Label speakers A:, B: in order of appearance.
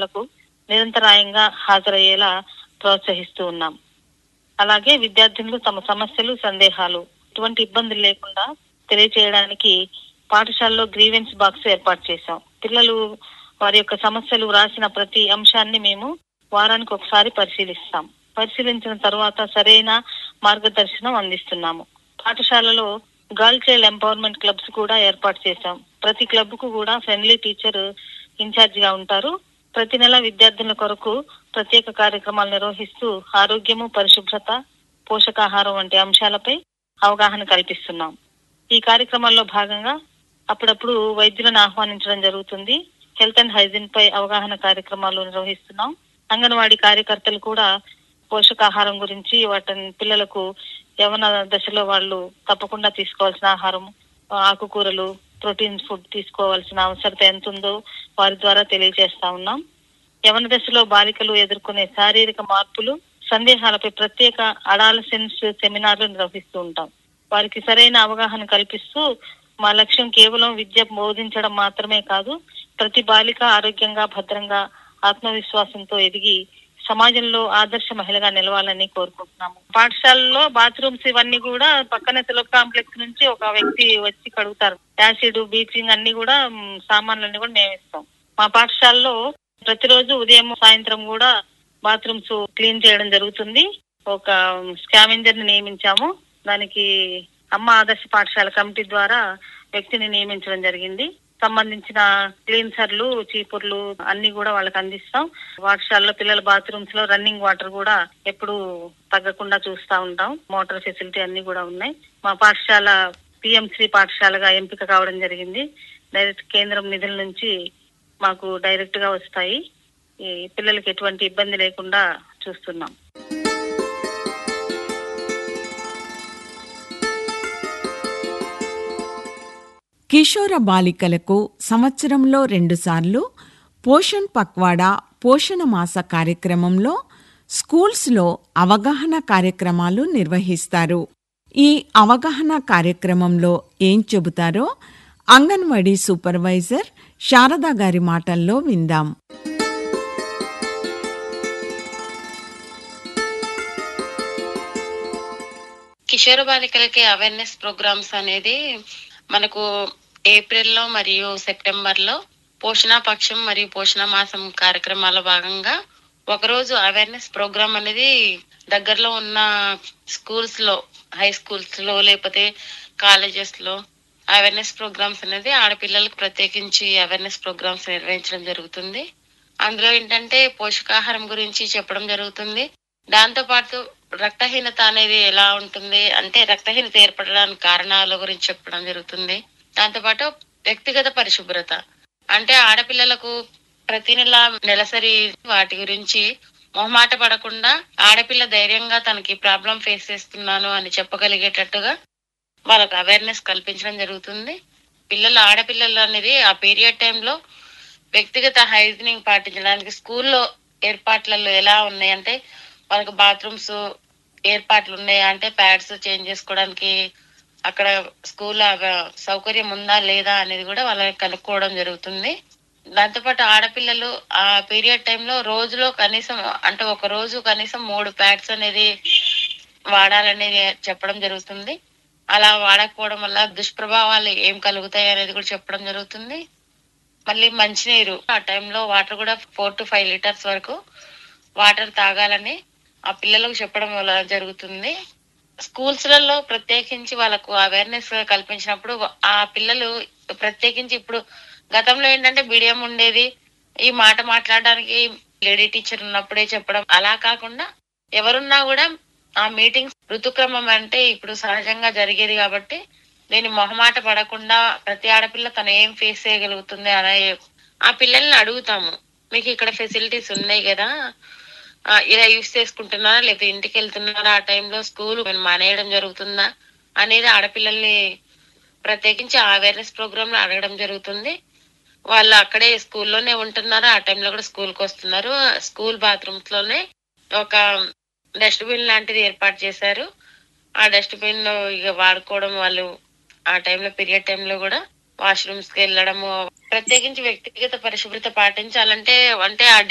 A: సభలకు నిరంతరాయంగా హాజరయ్యేలా ప్రోత్సహిస్తూ ఉన్నాం అలాగే విద్యార్థులు తమ సమస్యలు సందేహాలు ఎటువంటి ఇబ్బందులు లేకుండా తెలియచేయడానికి పాఠశాలలో గ్రీవెన్స్ బాక్స్ ఏర్పాటు చేశాం పిల్లలు వారి యొక్క సమస్యలు రాసిన ప్రతి అంశాన్ని మేము వారానికి ఒకసారి పరిశీలిస్తాం పరిశీలించిన తర్వాత సరైన మార్గదర్శనం అందిస్తున్నాము పాఠశాలలో గర్ల్ చైల్డ్ ఎంపవర్మెంట్ క్లబ్స్ కూడా ఏర్పాటు చేశాం ప్రతి క్లబ్ కు కూడా ఫ్రెండ్లీ టీచర్ ఇన్ఛార్జ్ గా ఉంటారు ప్రతి నెల విద్యార్థుల కొరకు ప్రత్యేక కార్యక్రమాలు నిర్వహిస్తూ ఆరోగ్యము పరిశుభ్రత పోషకాహారం వంటి అంశాలపై అవగాహన కల్పిస్తున్నాం ఈ కార్యక్రమాల్లో భాగంగా అప్పుడప్పుడు వైద్యులను ఆహ్వానించడం జరుగుతుంది హెల్త్ అండ్ హైజీన్ పై అవగాహన కార్యక్రమాలు నిర్వహిస్తున్నాం అంగన్వాడీ కార్యకర్తలు కూడా పోషకాహారం గురించి వాటిని పిల్లలకు యవన దశలో వాళ్ళు తప్పకుండా తీసుకోవాల్సిన ఆహారం ఆకుకూరలు ప్రోటీన్ ఫుడ్ తీసుకోవాల్సిన అవసరత ఎంత ఉందో వారి ద్వారా తెలియజేస్తా ఉన్నాం యవన దశలో బాలికలు ఎదుర్కొనే శారీరక మార్పులు సందేహాలపై ప్రత్యేక అడాలసెన్స్ సెమినార్లు నిర్వహిస్తూ ఉంటాం వారికి సరైన అవగాహన కల్పిస్తూ మా లక్ష్యం కేవలం విద్య బోధించడం మాత్రమే కాదు ప్రతి బాలిక ఆరోగ్యంగా భద్రంగా ఆత్మవిశ్వాసంతో ఎదిగి సమాజంలో ఆదర్శ మహిళగా నిలవాలని కోరుకుంటున్నాము పాఠశాలలో బాత్రూమ్స్ ఇవన్నీ కూడా పక్కనే సెలవు కాంప్లెక్స్ నుంచి ఒక వ్యక్తి వచ్చి కడుగుతారు యాసిడ్ బీచింగ్ అన్ని కూడా మ్, సామాన్లన్నీ కూడా మేము ఇస్తాం మా పాఠశాలలో ప్రతిరోజు ఉదయం సాయంత్రం కూడా బాత్రూమ్స్ క్లీన్ చేయడం జరుగుతుంది ఒక స్కావెంజర్ ని నియమించాము దానికి అమ్మ ఆదర్శ పాఠశాల కమిటీ ద్వారా వ్యక్తిని నియమించడం జరిగింది సంబంధించిన క్లీన్సర్లు చీపుర్లు అన్ని కూడా వాళ్ళకి అందిస్తాం పాఠశాలలో పిల్లల బాత్రూమ్స్ లో రన్నింగ్ వాటర్ కూడా ఎప్పుడు తగ్గకుండా చూస్తా ఉంటాం మోటార్ ఫెసిలిటీ అన్ని కూడా ఉన్నాయి మా పాఠశాల పిఎంశ్రీ పాఠశాలగా ఎంపిక కావడం జరిగింది డైరెక్ట్ కేంద్రం నిధుల నుంచి మాకు డైరెక్ట్ గా వస్తాయి ఈ పిల్లలకి ఎటువంటి ఇబ్బంది లేకుండా చూస్తున్నాం
B: కిషోర బాలికలకు సంవత్సరంలో రెండుసార్లు పోషణ్ పక్వాడా పోషణ మాస కార్యక్రమంలో స్కూల్స్లో అవగాహన కార్యక్రమాలు నిర్వహిస్తారు ఈ అవగాహన కార్యక్రమంలో ఏం చెబుతారో అంగన్వాడీ సూపర్వైజర్ శారదా గారి మాటల్లో విందాం
C: కిషోర బాలికలకి అవేర్నెస్ ప్రోగ్రామ్స్ అనేది మనకు ఏప్రిల్ లో మరియు సెప్టెంబర్ లో పోషణ పక్షం మరియు పోషణ మాసం కార్యక్రమాల భాగంగా ఒకరోజు అవేర్నెస్ ప్రోగ్రామ్ అనేది దగ్గరలో ఉన్న స్కూల్స్ లో హై స్కూల్స్ లో లేకపోతే కాలేజెస్ లో అవేర్నెస్ ప్రోగ్రామ్స్ అనేది ఆడపిల్లలకు ప్రత్యేకించి అవేర్నెస్ ప్రోగ్రామ్స్ నిర్వహించడం జరుగుతుంది అందులో ఏంటంటే పోషకాహారం గురించి చెప్పడం జరుగుతుంది దాంతో పాటు రక్తహీనత అనేది ఎలా ఉంటుంది అంటే రక్తహీనత ఏర్పడడానికి కారణాల గురించి చెప్పడం జరుగుతుంది దాంతో పాటు వ్యక్తిగత పరిశుభ్రత అంటే ఆడపిల్లలకు ప్రతి నెల నెలసరి వాటి గురించి మొహమాట పడకుండా ఆడపిల్ల ధైర్యంగా తనకి ప్రాబ్లం ఫేస్ చేస్తున్నాను అని చెప్పగలిగేటట్టుగా వాళ్ళకు అవేర్నెస్ కల్పించడం జరుగుతుంది పిల్లలు ఆడపిల్లలు అనేది ఆ పీరియడ్ టైంలో వ్యక్తిగత హైజీనింగ్ పాటించడానికి స్కూల్లో ఏర్పాట్లలో ఎలా ఉన్నాయంటే వాళ్ళకి బాత్రూమ్స్ ఏర్పాట్లు ఉన్నాయా అంటే ప్యాడ్స్ చేంజ్ చేసుకోవడానికి అక్కడ స్కూల్ సౌకర్యం ఉందా లేదా అనేది కూడా వాళ్ళని కనుక్కోవడం జరుగుతుంది దాంతోపాటు ఆడపిల్లలు ఆ పీరియడ్ టైంలో రోజులో కనీసం అంటే ఒక రోజు కనీసం మూడు ప్యాడ్స్ అనేది వాడాలనేది చెప్పడం జరుగుతుంది అలా వాడకపోవడం వల్ల దుష్ప్రభావాలు ఏం కలుగుతాయి అనేది కూడా చెప్పడం జరుగుతుంది మళ్ళీ మంచినీరు ఆ టైంలో వాటర్ కూడా ఫోర్ టు ఫైవ్ లీటర్స్ వరకు వాటర్ తాగాలని ఆ పిల్లలకు చెప్పడం వల్ల జరుగుతుంది స్కూల్స్ లలో ప్రత్యేకించి వాళ్ళకు అవేర్నెస్ కల్పించినప్పుడు ఆ పిల్లలు ప్రత్యేకించి ఇప్పుడు గతంలో ఏంటంటే బిడియం ఉండేది ఈ మాట మాట్లాడడానికి లేడీ టీచర్ ఉన్నప్పుడే చెప్పడం అలా కాకుండా ఎవరున్నా కూడా ఆ మీటింగ్స్ ఋతుక్రమం అంటే ఇప్పుడు సహజంగా జరిగేది కాబట్టి నేను మొహమాట పడకుండా ప్రతి ఆడపిల్ల తను ఏం ఫేస్ చేయగలుగుతుంది అనే ఆ పిల్లల్ని అడుగుతాము మీకు ఇక్కడ ఫెసిలిటీస్ ఉన్నాయి కదా ఆ, ఇలా యూస్ చేసుకుంటున్నారా లేకపోతే ఇంటికి వెళ్తున్నారా ఆ టైంలో స్కూల్ మానేయడం జరుగుతుందా అనేది ఆడపిల్లల్ని ప్రత్యేకించి అవేర్నెస్ ప్రోగ్రామ్ లో అడగడం జరుగుతుంది వాళ్ళు అక్కడే స్కూల్లోనే ఉంటున్నారు ఆ టైంలో కూడా స్కూల్ కి వస్తున్నారు స్కూల్ బాత్రూమ్స్ లోనే ఒక డస్ట్బిన్ లాంటిది ఏర్పాటు చేశారు ఆ డస్ట్బిన్ లో ఇక వాడుకోవడం వాళ్ళు ఆ టైంలో పీరియడ్ టైంలో కూడా వాష్రూమ్స్ కి వెళ్ళడము ప్రత్యేకించి వ్యక్తిగత పరిశుభ్రత పాటించాలంటే అంటే ఆ